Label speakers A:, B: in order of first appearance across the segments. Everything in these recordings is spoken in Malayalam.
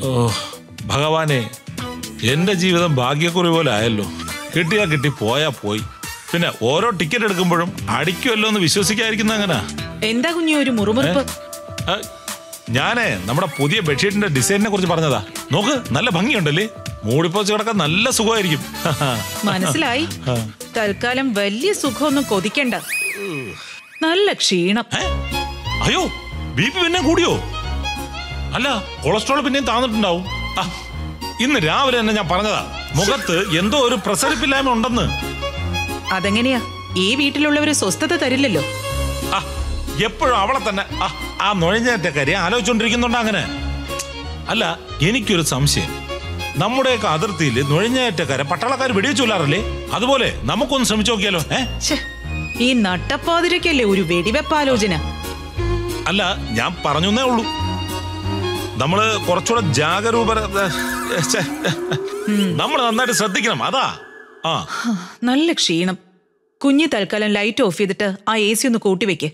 A: ഓ ഭഗവാനെ എന്റെ ജീവിതം ഭാഗ്യക്കുറി പോലെ ആയല്ലോ കിട്ടിയാ കിട്ടി പോയാ പോയി പിന്നെ ഓരോ ടിക്കറ്റ് എടുക്കുമ്പോഴും അടിക്കുമല്ലോ എന്ന് വിശ്വസിക്കാതിരിക്കുന്ന അങ്ങനെ
B: എന്താ കുഞ്ഞു ഒരു മുറുമുറുപ്പ്
A: ഞാനേ നമ്മുടെ പുതിയ ബെഡ്ഷീറ്റിന്റെ ഡിസൈനിനെ കുറിച്ച് പറഞ്ഞതാ നോക്ക് നല്ല ഭംഗിയുണ്ടല്ലേ മൂടിപ്പോച്ച് കിടക്കാൻ നല്ല സുഖമായിരിക്കും
B: മനസ്സിലായി തൽക്കാലം വലിയ സുഖമൊന്നും കൊതിക്കണ്ട നല്ല ക്ഷീണം
A: ഏ? അയ്യോ ബി പി പിന്നെ കൂടിയോ അല്ല കൊളസ്ട്രോൾ പിന്നെയും താന്നിട്ടുണ്ടാവും ആ, ഇന്ന് രാവിലെ തന്നെ ഞാൻ പറഞ്ഞതാ മുഖത്ത് എന്തോ ഒരു പ്രസരിപ്പില്ലായ്മ ഉണ്ടെന്ന്
B: അതെങ്ങനെയാ ഈ വീട്ടിലുള്ളവര് സ്വസ്ഥത തരില്ലല്ലോ
A: ആ എപ്പോഴും അവളെ തന്നെ ആ, ആ നുഴഞ്ഞേറ്റ കാര്യം ആലോചിച്ചോണ്ടിരിക്കുന്നുണ്ട് അങ്ങനെ അല്ല എനിക്കൊരു സംശയം നമ്മുടെയൊക്കെ അതിർത്തിയിൽ നുഴഞ്ഞേറ്റക്കാരെ പട്ടാളക്കാർ വെടിവെച്ചു കൊല്ലാറില്ലേ അതുപോലെ നമുക്കൊന്ന് ശ്രമിച്ചു നോക്കിയാലോ ഏ
B: ഛെ, ഈ നട്ടപ്പാതിരക്കല്ലേ ഒരു വെടിവെപ്പാലോചന
A: അല്ല ഞാൻ പറഞ്ഞേ ഉള്ളൂ നമ്മള് കുറച്ചുകൂടെ ജാഗരൂപര നമ്മൾ നന്നായിട്ട് ശ്രദ്ധിക്കണം അതാ ആ
B: നല്ല ക്ഷീണം കുഞ്ഞ് തൽക്കാലം ലൈറ്റ് ഓഫ് ചെയ്തിട്ട് ആ എ സി ഒന്ന് കൂട്ടിവെക്ക്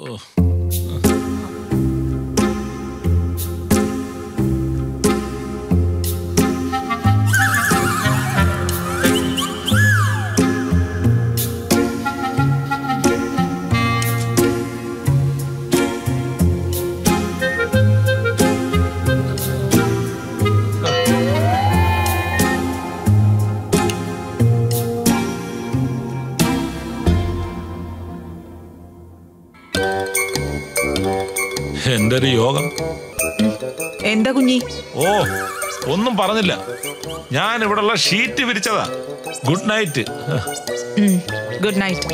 A: എന്റെ ഒരു യോഗം
B: എന്താ കുഞ്ഞി
A: ഓ ഒന്നും പറഞ്ഞില്ല ഞാൻ ഇവിടെയുള്ള ഷീറ്റ് വിരിച്ചതാ good night
B: good night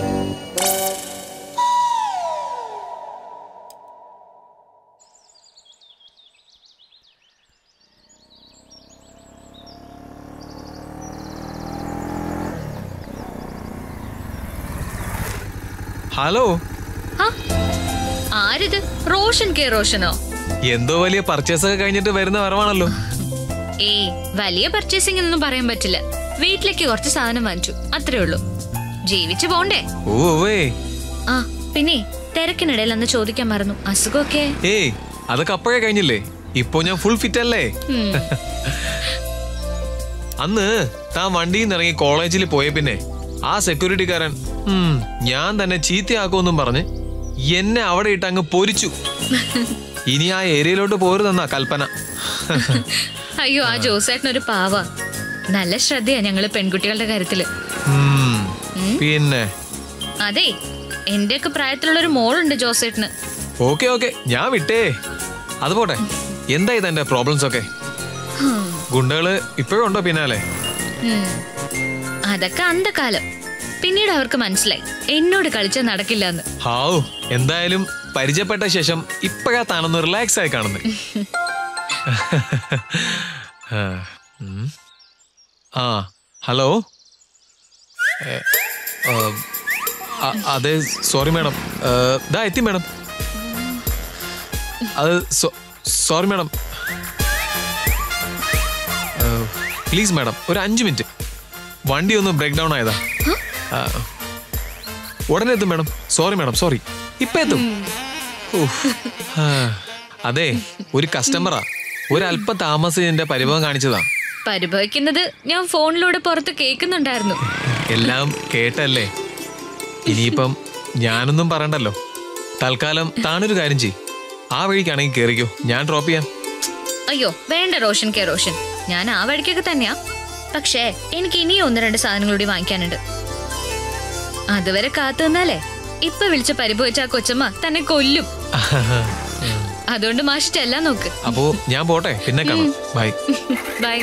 C: hello
D: ആ, ആരിത് റോഷൻ കെ റോഷനോ
C: എന്തോ വലിയ പർച്ചേസ് ഒക്കെ കഴിഞ്ഞിട്ട് വരുന്ന വരവാണല്ലോ
D: ഏയ് വലിയ പർച്ചേസിംഗ് ഒന്നും പറയാൻ പറ്റില്ല വീട്ടിലേക്ക് കുറച്ച് സാധനം വാങ്ങിച്ചു അത്രേ ഉള്ളൂ ജീവിച്ചു പോണ്ടേ
C: ഓ വേ
D: ആ പിന്നെ തിരക്കിനിടയിൽ അന്ന് ചോദിക്കാൻ മറന്നു അസുഖമൊക്കെ
C: ഏയ് അതൊക്കെ അപ്പോഴേ കഴിഞ്ഞില്ലേ ഇപ്പൊ ഞാൻ ഫുൾ ഫിറ്റ് അല്ലേ
D: ഉം.
C: അന്ന് താൻ വണ്ടിയിൽ നിന്ന് ഇറങ്ങി കോളേജിൽ പോയ പിന്നെ ആ സെക്യൂരിറ്റിക്കാരൻ ഉം, ഞാൻ തന്നെ ചീത്തയാക്കുമെന്നും പറഞ്ഞ് എന്നെ അവിടെ ഇട്ട് അങ്ങ് പൊരിച്ചു ഇനി ആ ഏരിയയിലോട്ട് പോരുതെന്നാ കൽപ്പന
D: അയ്യോ ആ ജോസേട്ടനൊരു പാവ നല്ല ശ്രദ്ധയാ ഞങ്ങള് പെൺകുട്ടികളുടെ കാര്യത്തില്
C: ഉം, പിന്നെ
D: അതെ എന്റെയൊക്കെ പ്രായത്തിലുള്ള ഒരു മോളുണ്ട് ജോസേട്ടന്
C: ഓക്കെ ഓക്കെ ഞാൻ വിട്ടേ അത് പോട്ടെ എന്താ ഇതെന്റെ പ്രോബ്ലംസ് ഒക്കെ
D: ഹും.
C: ഗുണ്ടകള് ഇപ്പോഴും ഉണ്ടോ പിന്നാലെ
D: ഉം. അതൊക്കെ അന്തകാലം പിന്നീട് അവർക്ക് മനസ്സിലായി എന്നോട് കളിച്ച നടക്കില്ല എന്ന്
C: ഹാവു എന്തായാലും പരിചയപ്പെട്ട ശേഷം ഇപ്പോഴാ താനൊന്ന് റിലാക്സ് ആയി കാണുന്നത് ആ, ഉം. ആ ഹലോ ഏ, ആ, അ- അതെ സോറി മാഡം ദാ എത്തി മാഡം അത് സോറി മാഡം പ്ലീസ് മാഡം ഒരു അഞ്ച് മിനിറ്റ് വണ്ടി ഒന്ന് ബ്രേക്ക് ഡൗൺ ആയതാ ആ, ഉടനെ എത്തും മാഡം സോറി മാഡം സോറി ഇപ്പൊ എത്തും ഉഫ്. ആ, അതെ ഒരു കസ്റ്റമറാ ഒരല്പ താമസം എന്റെ പരിഭവം കാണിച്ചതാ
D: പരിഭവിക്കുന്നത് ഞാൻ ഫോണിലൂടെ പുറത്ത് കേൾക്കുന്നുണ്ടായിരുന്നു
C: എല്ലാം കേട്ടല്ലേ ഇനിയിപ്പം ഞാനൊന്നും പറയണ്ടല്ലോ തൽക്കാലം താനൊരു കാര്യം ചെയ് ആ വഴിക്കാണെങ്കിൽ കേറിക്കോ ഞാൻ ഡ്രോപ്പ് ചെയ്യാം
D: അയ്യോ വേണ്ട റോഷൻ കെ റോഷൻ ഞാൻ ആ വഴിക്കൊക്കെ തന്നെയാ പക്ഷേ എനിക്ക് ഇനിയും ഒന്ന് രണ്ട് സാധനങ്ങൾ കൂടി വാങ്ങിക്കാനുണ്ട് അതുവരെ കാത്തു നിന്നാലേ ഇപ്പൊ വിളിച്ച് പരിഭവിച്ച ആ കൊച്ചമ്മ തന്നെ കൊല്ലും അതുകൊണ്ട് മാഷ് ചെല്ലാൻ നോക്ക്
C: അപ്പോ ഞാൻ പോട്ടെ പിന്നെ കാണാം ബൈ
D: ബൈ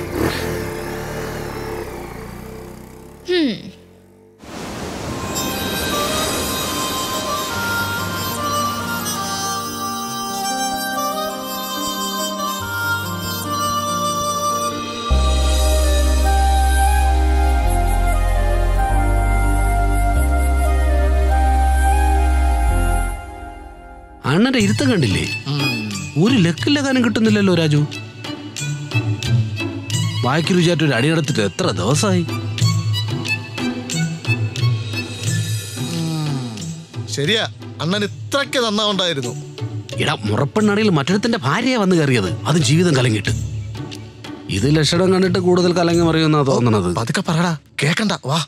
D: ഹും
E: അണ്ണന്റെ ഇരുത്തം കണ്ടില്ലേ ഒരു ലക്കില്ല കാനം കിട്ടുന്നില്ലല്ലോ രാജു വായ്ക്ക് രുചിയായിട്ട് ഒരു അടി നടത്തിട്ട് എത്ര ദിവസമായി
F: ശരിയാ അണ്ണൻ ഇത്രയ്ക്ക് നന്നാവുണ്ടായിരുന്നു
E: ഇടാ മുറപ്പെണ്ണടിയിൽ മറ്റൊരുത്തിന്റെ ഭാര്യയെ വന്ന് കയറിയത് അത് ജീവിതം കലങ്ങിയിട്ട് ഇത് ലക്ഷണം കണ്ടിട്ട് കൂടുതൽ കലങ്ങി മറിയുന്നാ തോന്നണത്
F: പതുക്കെ പറയടാ കേക്കണ്ട വാ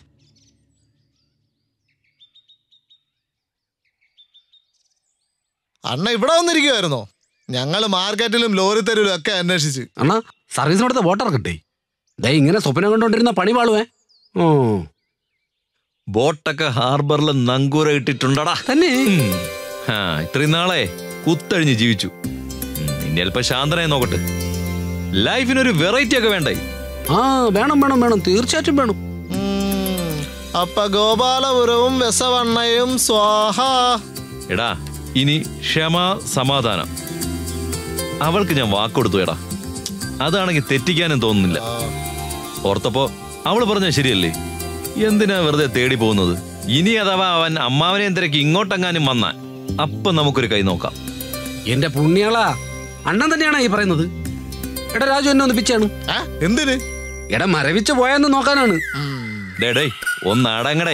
F: അണ്ണ ഇവിടെ വന്നിരിക്കുവായിരുന്നോ ഞങ്ങള് മാർക്കറ്റിലും ലോറി തെരുവിലും ഒക്കെ അന്വേഷിച്ച്
E: അണ്ണാ സർവീസിനടുത്ത് വോട്ടർ കിട്ടേ ദേ ഇങ്ങനെ സ്വപ്നം കണ്ടോണ്ടിരുന്ന പണി പാളുവേ ഓ
G: ബോട്ടൊക്കെ ഹാർബറിൽ നങ്കൂര ഇട്ടിട്ടുണ്ടടാ
E: തന്നെ
G: ആ ഇത്രയും നാളെ കുത്തഴിഞ്ഞ് ജീവിച്ചു ഉം, ഇനി അല്പം ശാന്തനായി നോക്കട്ടെ ലൈഫിനൊരു വെറൈറ്റി ഒക്കെ വേണ്ടേ
E: ആ വേണം വേണം വേണം തീർച്ചയായിട്ടും വേണം
F: ഉം, അപ്പ ഗോപാലപുരവും വെസവണ്ണയും സ്വാഹ
G: എടാ ഇനി ക്ഷമ സമാധാനം അവൾക്ക് ഞാൻ വാക്കൊടുത്തു എടാ അതാണെങ്കിൽ തെറ്റിക്കാനും തോന്നുന്നില്ല ഓർത്തപ്പോ അവള് പറഞ്ഞ ശരിയല്ലേ എന്തിനാ വെറുതെ തേടി പോകുന്നത് ഇനി അഥവാ അവൻ അമ്മാവനെയും തിരക്കി ഇങ്ങോട്ടെങ്ങാനും വന്നാൽ അപ്പൊ നമുക്കൊരു കൈ നോക്കാം
E: എന്റെ പുണ്യാളാ അണ്ണൻ തന്നെയാണോ ഈ പറയുന്നത് എടാ രാജു എന്നെ ഒന്ന് പിച്ചാണ്
F: ആ, എന്തിന്
E: എടാ മരവിച്ച് പോയെന്ന് നോക്കാനാണ്
G: ഡേ ഡേ ഒന്ന് അടങ്ങടേ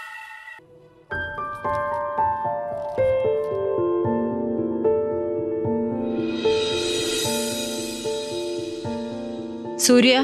B: സൂര്യ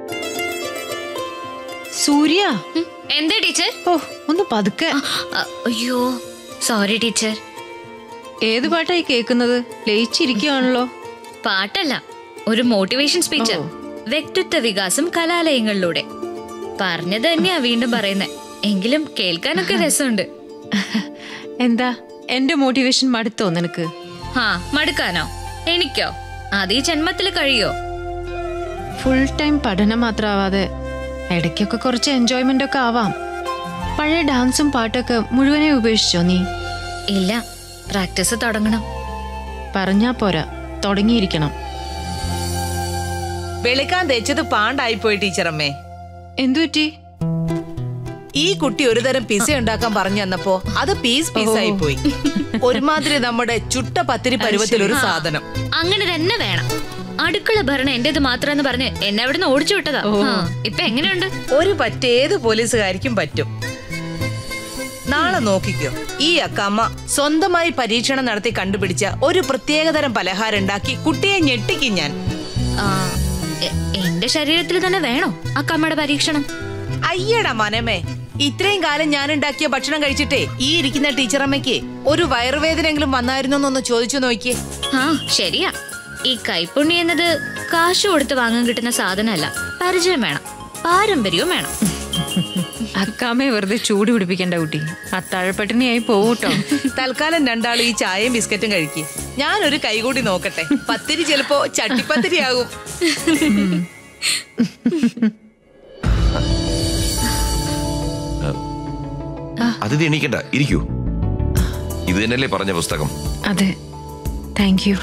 B: സൂര്യ
D: ഉം, എന്തേ ടീച്ചർ
B: ഓ ഒന്ന് പതുക്കെ
D: അ, അയ്യോ സോറി ടീച്ചർ
B: ഏത് പാട്ടായി കേൾക്കുന്നത് ലയിച്ചിരിക്കുകയാണല്ലോ
D: പാട്ടല്ല ഒരു മോട്ടിവേഷൻ സ്പീച്ച്
B: ഓ.
D: വ്യക്തിത്വ വികാസം കലാലയങ്ങളിലൂടെ പറഞ്ഞത് തന്നെയാ വീണ്ടും പറയുന്നത് എങ്കിലും കേൾക്കാനൊക്കെ രസമുണ്ട്
B: എന്താ എന്റെ മോട്ടിവേഷൻ മടുത്തോ നിനക്ക്
D: ഹാ മടുക്കാനോ എനിക്കോ അത് ഈ ജന്മത്തിൽ കഴിയോ
B: ഫുൾ ടൈം പഠനം മാത്രമാവാതെ ഇടയ്ക്കൊക്കെ കുറച്ച് എൻജോയ്മെന്റ് ഒക്കെ ആവാം പഴയ ഡാൻസും പാട്ടൊക്കെ മുഴുവനെ ഉപേക്ഷിച്ചോ നീ
D: ഇല്ല പ്രാക്ടീസ് തുടങ്ങണം
B: പറഞ്ഞാ പോരാ തുടങ്ങിയിരിക്കണം
H: വെളുക്കാൻ തെച്ചത് പാണ്ടായി പോയി ടീച്ചറമ്മേ
B: എന്തുപറ്റി
H: ഈ കുട്ടി ഒരു തരം പിസ ഉണ്ടാക്കാൻ പറഞ്ഞു തന്നപ്പോ അത് പീസ് പീസായി പോയി ഒരുമാതിരി നമ്മുടെ ചുട്ട പത്തിരി പരുവത്തിൽ ഒരു സാധനം
D: അങ്ങനെ തന്നെ വേണം അടുക്കള ഭരണം എന്റേത് മാത്രമെന്ന് പറഞ്ഞ് എന്നെ അവിടുന്ന് ഓടിച്ചു വിട്ടതാ ആ, ഇപ്പൊ എങ്ങനെയുണ്ട്
H: ഒരു പറ്റേത് പോലീസുകാരിക്കും പറ്റും നാളെ നോക്കിക്കോ ഈ അക്കമ്മ സ്വന്തമായി പരീക്ഷണം നടത്തി കണ്ടുപിടിച്ച ഒരു പ്രത്യേകതരം പലഹാരം ഉണ്ടാക്കി കുട്ടിയെ ഞെട്ടിക്കും ഞാൻ
D: ആ, എ- എന്റെ ശരീരത്തിൽ തന്നെ വേണോ ആ കമ്മയുടെ പരീക്ഷണം
H: അയ്യടാ മനമേ ഇത്രയും കാലം ഞാൻ ഉണ്ടാക്കിയ ഭക്ഷണം കഴിച്ചിട്ടേ ഈ ഇരിക്കുന്ന ടീച്ചറമ്മയ്ക്ക് ഒരു വയറുവേദനെങ്കിലും വന്നായിരുന്നോ എന്നൊന്ന് ചോദിച്ചു നോക്കിയേ
D: ആ ശരിയാ ഈ കൈപ്പുണ്ണി എന്നത് കാശ് കൊടുത്ത് വാങ്ങാൻ കിട്ടുന്ന സാധനമല്ല പരിചയം വേണം പാരമ്പര്യവും വേണം
B: അക്കാമയെ വെറുതെ ചൂട് പിടിപ്പിക്കണ്ട കുട്ടി അത്താഴപ്പട്ടിണിയായി പോവൂട്ടോ
H: തൽക്കാലം രണ്ടാളും ഈ ചായയും ബിസ്ക്കറ്റും കഴിക്ക് ഞാനൊരു കൈകൂടി നോക്കട്ടെ പത്തിരി ചിലപ്പോ ചട്ടിപ്പത്തിരി ആകും
I: അതിഥി എണീക്കണ്ട ഇരിക്കൂ ഇത് തന്നെയല്ലേ പറഞ്ഞ പുസ്തകം
B: അതെ താങ്ക് യു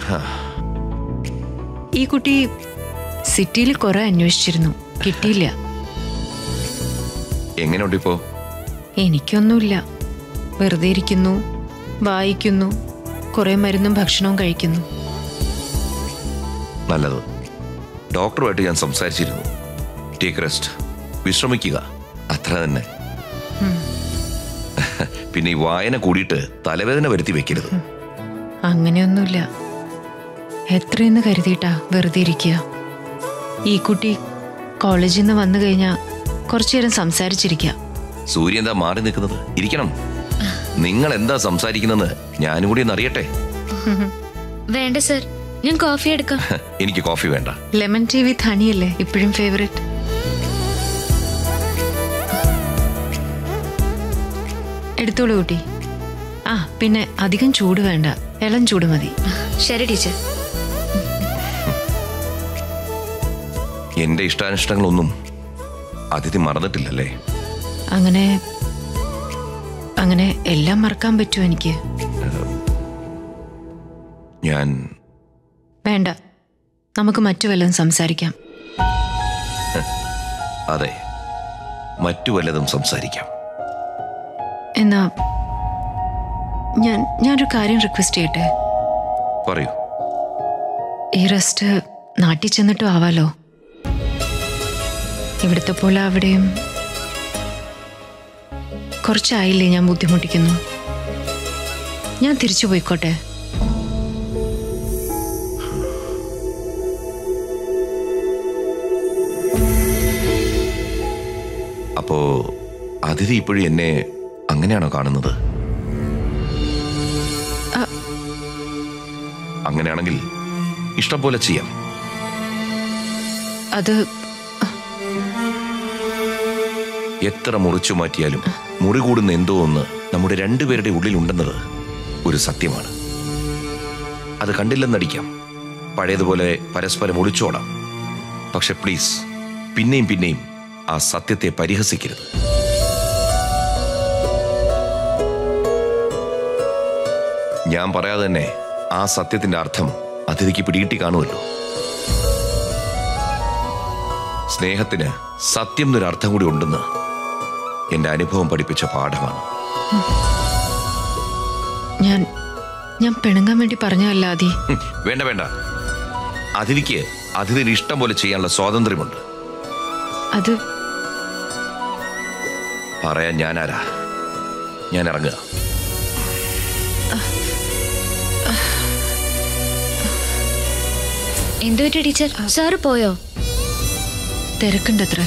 B: ഈ കുട്ടി സിറ്റിയിൽ കുറെ അന്വേഷിച്ചിരുന്നു കിട്ടിയില്ല
I: എങ്ങനെയുണ്ട് ഇപ്പോ
B: എനിക്കൊന്നുമില്ല വെറുതെ ഇരിക്കുന്നു വായിക്കുന്നു കുറെ മരുന്നും ഭക്ഷണവും കഴിക്കുന്നു
I: നല്ലത് ഡോക്ടറുമായിട്ട് ഞാൻ സംസാരിച്ചിരുന്നു ടേക്ക് റെസ്റ്റ് വിശ്രമിക്കുക അത്ര തന്നെ പിന്നെ ഈ വായന കൂടിയിട്ട് തലവേദന വരുത്തി വെക്കരുത്
B: അങ്ങനെയൊന്നുമില്ല എത്രയെന്ന് കരുതിയിട്ടാ വെറുതെ ഇരിക്കുക ഈ കുട്ടി കോളേജിൽ നിന്ന് വന്നു കഴിഞ്ഞാൽ കുറച്ചു നേരം സംസാരിച്ചിരിക്കുക
I: സൂര്യൻ എന്താ മാറി നിൽക്കുന്നത് ഇരിക്കണം നിങ്ങൾ എന്താ സംസാരിക്കുന്നെന്ന് ഞാനും കൂടി ഒന്ന് അറിയട്ടെ
D: വേണ്ട സർ ഞാൻ കോഫി എടുക്കാം
I: എനിക്ക് കോഫി വേണ്ട
B: ലെമൺ ടീ വിത്ത് ഹണി അല്ലേ ഇപ്പോഴും ഫേവറേറ്റ് എടുത്തോളൂ കുട്ടി ആ പിന്നെ അധികം ചൂട് വേണ്ട ഇളം ചൂട് മതി
D: ശരി ടീച്ചർ
I: എന്റെ ഇഷ്ടാനിഷ്ടങ്ങളൊന്നും അതിഥി മറന്നിട്ടില്ലല്ലേ
B: അങ്ങനെ അങ്ങനെ എല്ലാം മറക്കാൻ പറ്റുമോ എനിക്ക്
I: ഞാൻ
B: വേണ്ട നമുക്ക് മറ്റു വല്ലതും സംസാരിക്കാം
I: അതെ മറ്റു വല്ലതും സംസാരിക്കാം
B: എന്നാ ഞാൻ ഞാനൊരു കാര്യം റിക്വസ്റ്റ് ചെയ്യട്ടെ
I: പറയൂ
B: ഈ റെസ്റ്റ് നാട്ടിൽ ചെന്നിട്ടും ആവാലോ ഇവിടുത്തെ പോലെ അവിടെയും കുറച്ചായില്ലേ ഞാൻ ബുദ്ധിമുട്ടിക്കുന്നു ഞാൻ തിരിച്ചു പോയിക്കോട്ടെ
I: അപ്പോ അതിഥി ഇപ്പോഴും എന്നെ അങ്ങനെയാണോ കാണുന്നത്
B: ആ.
I: അങ്ങനെയാണെങ്കിൽ ഇഷ്ടം പോലെ ചെയ്യാം
B: അത്
I: എത്ര മുറിച്ചു മാറ്റിയാലും മുറി കൂടുന്ന എന്തോ ഒന്ന് നമ്മുടെ രണ്ടുപേരുടെ ഉള്ളിലുണ്ടെന്നത് ഒരു സത്യമാണ് അത് കണ്ടില്ലെന്നടിക്കാം പഴയതുപോലെ പരസ്പരം ഒളിച്ചോടാം പക്ഷെ പ്ലീസ് പിന്നെയും പിന്നെയും ആ സത്യത്തെ പരിഹസിക്കരുത് ഞാൻ പറയാതെ തന്നെ ആ സത്യത്തിന്റെ അർത്ഥം അതിഥിക്ക് പിടികിട്ടി കാണുമല്ലോ സ്നേഹത്തിന് സത്യം എന്നൊരു അർത്ഥം കൂടി ഉണ്ടെന്ന് എന്റെ അനുഭവം പഠിപ്പിച്ച പാഠമാണ്
B: ഞാൻ ഞാൻ പിണങ്ങാൻ വേണ്ടി പറഞ്ഞതല്ല ആദി
I: ഹും, വേണ്ട വേണ്ട അതിഥിക്ക് അതിഥിന് ഇഷ്ടം പോലെ ചെയ്യാനുള്ള സ്വാതന്ത്ര്യമുണ്ട്
B: അത്
I: പറയാൻ ഞാനാരാ ഞാൻ ഇറങ്ങുക
D: എന്തു പറ്റി ടീച്ചർ സാറ് പോയോ
B: തിരക്കുണ്ടത്ര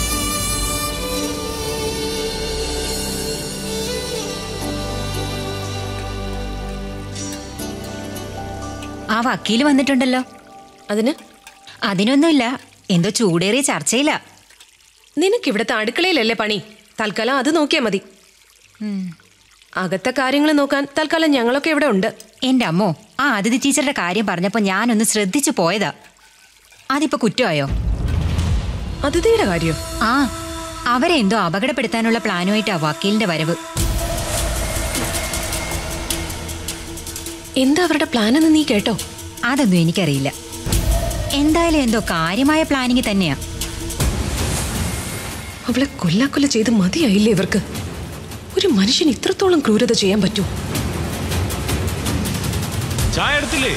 J: ആ വക്കീല് വന്നിട്ടുണ്ടല്ലോ
K: അതിന്
J: അതിനൊന്നുമില്ല എന്തോ ചൂടേറിയ ചർച്ചയില്ല
K: നിനക്ക് ഇവിടുത്തെ അടുക്കളയിലല്ലേ പണി തൽക്കാലം അത് നോക്കിയാ മതി അകത്തെ കാര്യങ്ങൾ നോക്കാൻ തൽക്കാലം ഞങ്ങളൊക്കെ ഇവിടെ ഉണ്ട്
J: എന്റെ അമ്മോ ആ അതിഥി ടീച്ചറുടെ കാര്യം പറഞ്ഞപ്പോ ഞാനൊന്ന് ശ്രദ്ധിച്ചു പോയതാ അതിപ്പോ കുറ്റമായോ
K: അതിഥിയുടെ കാര്യം
J: ആ അവരെ എന്തോ അപകടപ്പെടുത്താനുള്ള പ്ലാനുമായിട്ടാ വക്കീലിന്റെ വരവ്
K: എന്താ അവരുടെ പ്ലാൻ എന്ന് നീ കേട്ടോ
J: അതൊന്നും എനിക്കറിയില്ല എന്തായാലും എന്തോ കാര്യമായ പ്ലാനിങ് തന്നെയാ
K: അവളെ കൊല്ലാക്കൊല്ല ചെയ്ത് മതിയായില്ലേ ഇവർക്ക് ഒരു മനുഷ്യൻ ഇത്രത്തോളം ക്രൂരത ചെയ്യാൻ പറ്റൂ
A: ചായ എടുത്തില്ലേ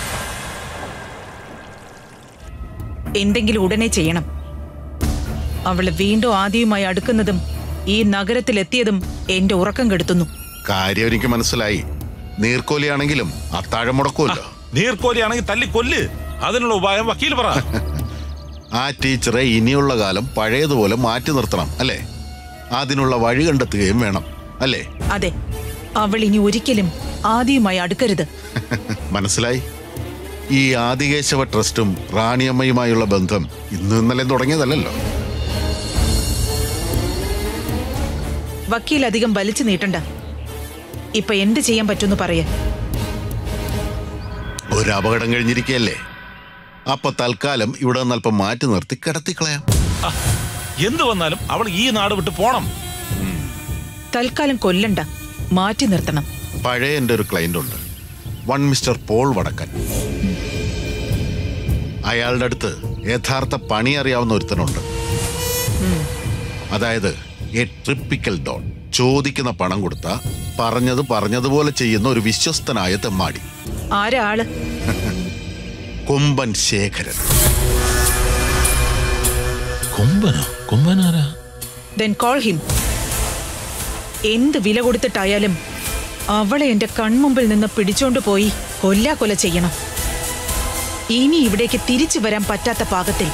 L: എന്തെങ്കിലും ഉടനെ ചെയ്യണം അവള് വീണ്ടും ആദ്യവുമായി അടുക്കുന്നതും ഈ നഗരത്തിലെത്തിയതും എന്റെ ഉറക്കം കെടുത്തുന്നു
M: കാര്യം എനിക്ക് മനസ്സിലായി നീർക്കോലിയാണെങ്കിലും അത്താഴം മുടക്കുമല്ലോ
A: നീർക്കോലിയാണെങ്കിൽ തല്ലി കൊല്ല് അതിനുള്ള ഉപായം വക്കീൽ പറ
M: ആ ടീച്ചറെ ഇനിയുള്ള കാലം പഴയതുപോലെ മാറ്റി നിർത്തണം അല്ലേ അതിനുള്ള വഴി കണ്ടെത്തുകയും വേണം അല്ലേ
L: അതെ അവൾ ഇനി ഒരിക്കലും ആദ്യവുമായി അടുക്കരുത്
M: മനസ്സിലായി ഈ ആദികേശവ ട്രസ്റ്റും റാണിയമ്മയുമായുള്ള ബന്ധം ഇന്നും ഇന്നലെ തുടങ്ങിയതല്ലല്ലോ
L: വക്കീൽ അധികം വലിച്ചു നീട്ടണ്ട ഇപ്പൊ എന്ത് ചെയ്യാൻ പറ്റുമെന്ന് പറയാ
M: ഒരു അപകടം കഴിഞ്ഞിരിക്കുകയല്ലേ അപ്പൊ തൽക്കാലം ഇവിടെ നിന്ന് അല്പം മാറ്റി നിർത്തി കിടത്തിക്കളയാം
A: ആ, എന്ത് വന്നാലും അവൾ ഈ നാട് വിട്ട് പോണം
L: തൽക്കാലം കൊല്ലണ്ട മാറ്റി നിർത്തണം
M: പഴയ എൻ്റെ ഒരു ക്ലയന്റ് ഉണ്ട് വൺ മിസ്റ്റർ പോൾ വടക്കൻ അയാളുടെ അടുത്ത് യഥാർത്ഥ പണി അറിയാവുന്ന ഒരുത്തനുണ്ട് അതായത് എ ട്രിപ്പിക്കൽ ഡോൺ ചോദിക്കുന്ന പണം കൊടുത്ത പറഞ്ഞത് പറഞ്ഞതുപോലെ ചെയ്യുന്ന ഒരു വിശ്വസ്തനായ തെമ്മാടി
L: ആരാ ആള്
M: കൊമ്പൻ ശേഖരൻ
A: കൊമ്പനോ കൊമ്പനാരാ
L: ദെൻ കോൾ ഹിം എന്ത് വില കൊടുത്തിട്ടായാലും അവളെ എന്റെ കൺമുമ്പിൽ നിന്ന് പിടിച്ചോണ്ട് പോയി കൊല്ലാക്കൊല ചെയ്യണം ഇനി ഇവിടേക്ക് തിരിച്ചു വരാൻ പറ്റാത്ത പാകത്തിൽ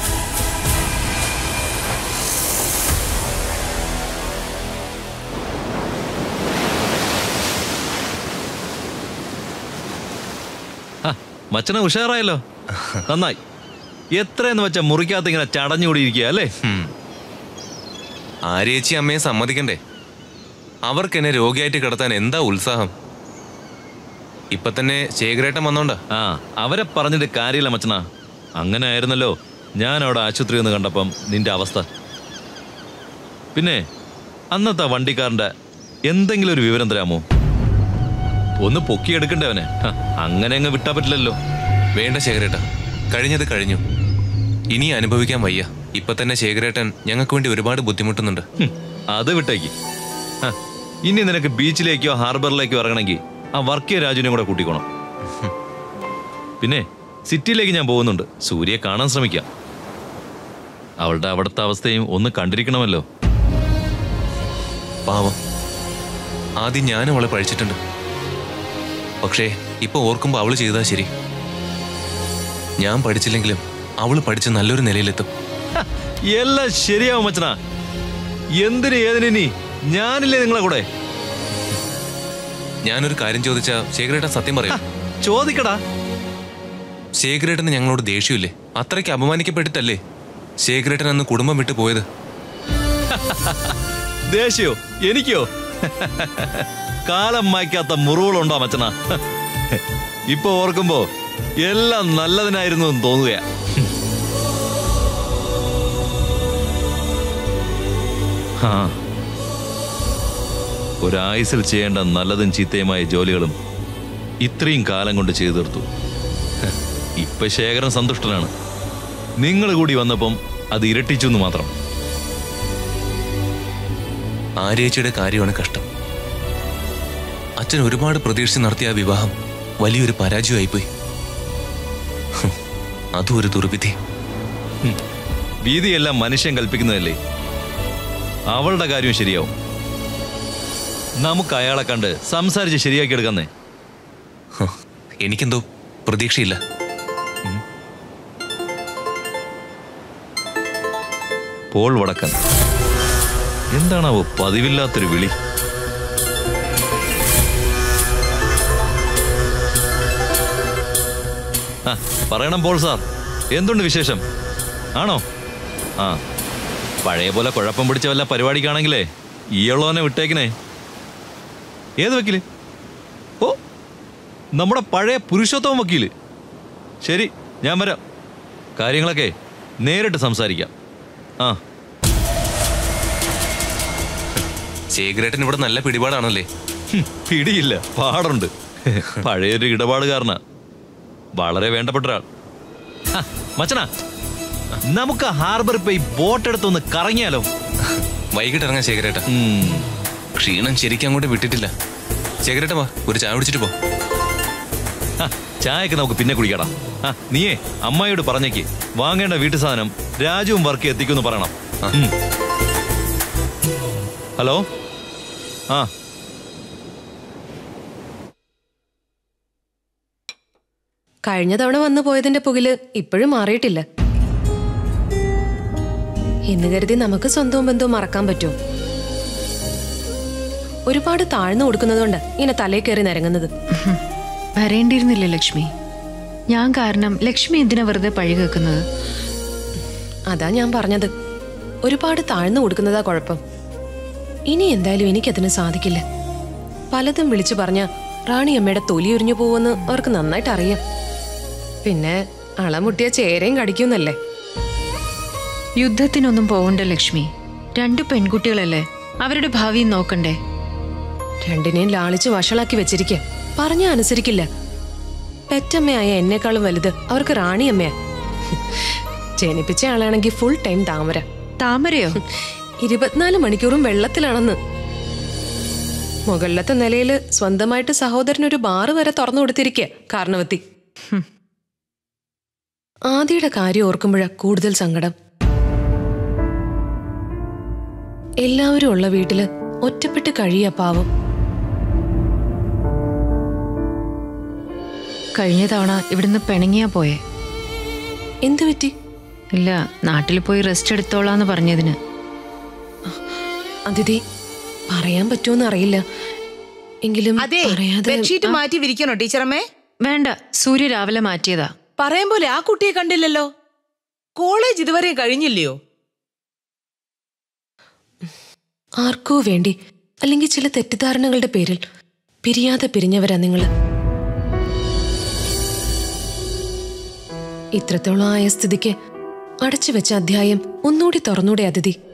G: മച്ചനെ ഉഷാറായല്ലോ നന്നായി എത്രയെന്ന് വെച്ചാൽ മുറിക്കകത്ത് ഇങ്ങനെ ചടഞ്ഞുകൂടിയിരിക്കുക അല്ലേ
N: ആര്യേച്ചി അമ്മയെ സമ്മതിക്കണ്ടേ അവർക്ക് എന്നെ രോഗിയായിട്ട് കിടത്താൻ എന്താ ഉത്സാഹം ഇപ്പൊ തന്നെ ശേഖരേട്ടൻ വന്നോണ്ടാ
G: ആ അവരെ പറഞ്ഞിട്ട് കാര്യമില്ല മച്ചനാ അങ്ങനെ ആയിരുന്നല്ലോ ഞാൻ അവിടെ ആശുപത്രി എന്ന് കണ്ടപ്പം നിന്റെ അവസ്ഥ പിന്നെ അന്നത്തെ ആ വണ്ടിക്കാരൻ്റെ എന്തെങ്കിലും ഒരു വിവരം തരാമോ ഒന്ന് പൊക്കിയെടുക്കണ്ടേ അവനെ ഹ, അങ്ങനെ അങ്ങ് വിട്ടാ പറ്റില്ലല്ലോ
N: വേണ്ട ശേഖരേട്ട കഴിഞ്ഞത് കഴിഞ്ഞു ഇനി അനുഭവിക്കാൻ വയ്യ ഇപ്പൊ തന്നെ ശേഖരേട്ടൻ ഞങ്ങൾക്ക് വേണ്ടി ഒരുപാട് ബുദ്ധിമുട്ടുന്നുണ്ട്
G: ഹും, അത് വിട്ടേക്ക് ഹ, ഇനി നിനക്ക് ബീച്ചിലേക്കോ ഹാർബറിലേക്കോ ഇറങ്ങണമെങ്കിൽ ആ വർക്കിയ രാജുവിനെ കൂടെ കൂട്ടിക്കോണം പിന്നെ സിറ്റിയിലേക്ക് ഞാൻ പോകുന്നുണ്ട് സൂര്യയെ കാണാൻ ശ്രമിക്കാം അവളുടെ അവിടുത്തെ അവസ്ഥയും ഒന്ന് കണ്ടിരിക്കണമല്ലോ
N: പാവം ആദ്യം ഞാനും അവളെ പഴിച്ചിട്ടുണ്ട് പക്ഷേ ഇപ്പൊ ഓർക്കുമ്പോ അവള് ചെയ്താ ശരി ഞാൻ പഠിച്ചില്ലെങ്കിലും അവള് പഠിച്ച് നല്ലൊരു നിലയിലെത്തും
G: ഹ, എല്ലാം ശരിയാവും മച്ചനാ എന്തിന് ഏതിനി ഞാനില്ലേ നിങ്ങളെ കൂടെ
N: ഞാനൊരു കാര്യം ചോദിച്ചാ ശേഖരേട്ടൻ സത്യം പറയും
G: ചോദിക്കടാ
N: ശേഖരേട്ടന് ഞങ്ങളോട് ദേഷ്യമില്ലേ അത്രയ്ക്ക് അപമാനിക്കപ്പെട്ടിട്ടല്ലേ ശേഖരേട്ടൻ അന്ന് കുടുംബം വിട്ടു പോയത്
G: ദേഷ്യോ എനിക്കോ കാലം മായ്ക്കാത്ത മുറിവുകളുണ്ടോ മച്ചന ഇപ്പൊ ഓർക്കുമ്പോ എല്ലാം നല്ലതിനായിരുന്നു എന്ന് തോന്നുകയാ ആ ഒരായുസിൽ ചെയ്യേണ്ട നല്ലതും ചീത്തയുമായ ജോലികളും ഇത്രയും കാലം കൊണ്ട് ചെയ്തു തീർത്തു ഇപ്പൊ ശേഖരൻ സന്തുഷ്ടനാണ് നിങ്ങൾ കൂടി വന്നപ്പം അത് ഇരട്ടിച്ചു എന്ന് മാത്രം
N: ആര്യേച്ചിയുടെ കാര്യമാണ് കഷ്ടം അച്ഛൻ ഒരുപാട് പ്രതീക്ഷിച്ച് നടത്തിയ ആ വിവാഹം വലിയൊരു പരാജയമായിപ്പോയി ഹും, അതും ഒരു ദുർവിധി
G: വീതിയെല്ലാം മനുഷ്യൻ കൽപ്പിക്കുന്നതല്ലേ അവളുടെ കാര്യം ശരിയാവും നമുക്ക് അയാളെ കണ്ട് സംസാരിച്ച് ശരിയാക്കി എടുക്കുന്നേ
N: ഹ്, എനിക്കെന്തോ പ്രതീക്ഷയില്ല
G: പോൾ വടക്കൻ എന്താണാവോ പതിവില്ലാത്തൊരു വിളി ആ പറയണം പോൾ സാർ എന്തുണ്ട് വിശേഷം ആണോ ആ പഴയ പോലെ കുഴപ്പം പിടിച്ച വല്ല പരിപാടിക്കാണെങ്കിലേ ഈയുള്ളവനെ വിട്ടേക്കണേ ഏത് വക്കീല് ഓ നമ്മുടെ പഴയ പുരുഷോത്തമ വക്കീല് ശരി ഞാൻ വരാം കാര്യങ്ങളൊക്കെ നേരിട്ട് സംസാരിക്കാം ആ
N: ശേഖരേട്ടൻ ഇവിടെ നല്ല പിടിപാടാണല്ലേ
G: ഹും, പിടിയില്ല പാടുണ്ട് പഴയൊരു ഇടപാടുകാരനാ വളരെ വേണ്ടപ്പെട്ട ഒരാൾ ആ, മച്ചനാ നമുക്ക് ഹാർബറിൽ പോയി ബോട്ട് എടുത്തൊന്ന് കറങ്ങിയാലോ
N: വൈകിട്ട് ഇറങ്ങാൻ ശേഖരേട്ട ക്ഷീണം ശരിക്കും അങ്ങോട്ട് വിട്ടിട്ടില്ല ശേഖരേട്ട വാ ഒരു ചായ കുടിച്ചിട്ട് പോ
G: ആ, ചായയൊക്കെ നമുക്ക് പിന്നെ കുടിക്കടാ ആ നീയേ അമ്മായിയോട് പറഞ്ഞേക്ക് വാങ്ങേണ്ട വീട്ടു സാധനം രാജുവും വർക്ക് എത്തിക്കുമെന്ന് പറയണം ഉം. ഹലോ ആ
K: കഴിഞ്ഞ തവണ വന്നു പോയതിന്റെ പുകില് ഇപ്പോഴും മാറിയിട്ടില്ല എന്ന് കരുതി നമുക്ക് സ്വന്തവും ബന്ധവും മറക്കാൻ പറ്റുമോ ഒരുപാട് താഴ്ന്നു കൊടുക്കുന്നതുകൊണ്ട് ഇങ്ങനെ തലേ കയറി നിരങ്ങുന്നത്
B: വരേണ്ടിയിരുന്നില്ല ലക്ഷ്മി ഞാൻ കാരണം ലക്ഷ്മി എന്തിനാ വെറുതെ പഴി കേൾക്കുന്നത്
K: അതാ ഞാൻ പറഞ്ഞത് ഒരുപാട് താഴ്ന്നു കൊടുക്കുന്നതാ കുഴപ്പം ഇനി എന്തായാലും എനിക്കതിന് സാധിക്കില്ല പലതും വിളിച്ചു പറഞ്ഞ റാണിയമ്മയുടെ തൊലി ഉരിഞ്ഞു പോവെന്ന് അവർക്ക് നന്നായിട്ട് അറിയാം പിന്നെ അളമുട്ടിയ ചേരയും കടിക്കുന്നല്ലേ
B: യുദ്ധത്തിനൊന്നും പോകണ്ട ലക്ഷ്മി രണ്ടു പെൺകുട്ടികളല്ലേ അവരുടെ ഭാവി നോക്കണ്ടേ
K: രണ്ടിനെയും ലാളിച്ച് വഷളാക്കി വെച്ചിരിക്കുക പറഞ്ഞ അനുസരിക്കില്ല പെറ്റമ്മയായ എന്നെക്കാളും വലുത് അവർക്ക് റാണിയമ്മയാ ജനിപ്പിച്ച ആളാണെങ്കിൽ ഫുൾ ടൈം താമര
B: താമരയോ
K: ഇരുപത്തിനാല് മണിക്കൂറും വെള്ളത്തിലാണെന്ന് മുകളിലത്തെ നിലയില് സ്വന്തമായിട്ട് സഹോദരനൊരു ബാറ് വരെ തുറന്നു കൊടുത്തിരിക്കുക കാരണവത്തി ആദിയുടെ കാര്യം ഓർക്കുമ്പോഴാ കൂടുതൽ സങ്കടം എല്ലാവരും ഉള്ള വീട്ടില് ഒറ്റപ്പെട്ട് കഴിയ പാവം
B: കഴിഞ്ഞ തവണ ഇവിടുന്ന് പിണങ്ങിയാ പോയെ
K: എന്തു പറ്റി
B: ഇല്ല നാട്ടിൽ പോയി റെസ്റ്റ് എടുത്തോളാന്ന് പറഞ്ഞതിന്
K: അതിഥി പറയാൻ പറ്റുമെന്ന് അറിയില്ല എങ്കിലും
L: അതെ
K: പറയാതെ
L: ബെഡ്ഷീറ്റ് മാറ്റി വിരിക്കണോ ടീച്ചറമ്മേ
B: വേണ്ട സൂര്യ രാവിലെ മാറ്റിയതാ
L: പറയാൻ പോലെ ആ കുട്ടിയെ കണ്ടില്ലല്ലോ കോളേജ് ഇതുവരെ കഴിഞ്ഞില്ലയോ
K: ആർക്കോ വേണ്ടി അല്ലെങ്കിൽ ചില തെറ്റിദ്ധാരണകളുടെ പേരിൽ പിരിയാതെ പിരിഞ്ഞവരാ നിങ്ങള് ഇത്രത്തോളം ആയ സ്ഥിതിക്ക് അടച്ചു വെച്ച അധ്യായം ഒന്നുകൂടി തുറന്നൂടെ അതിഥി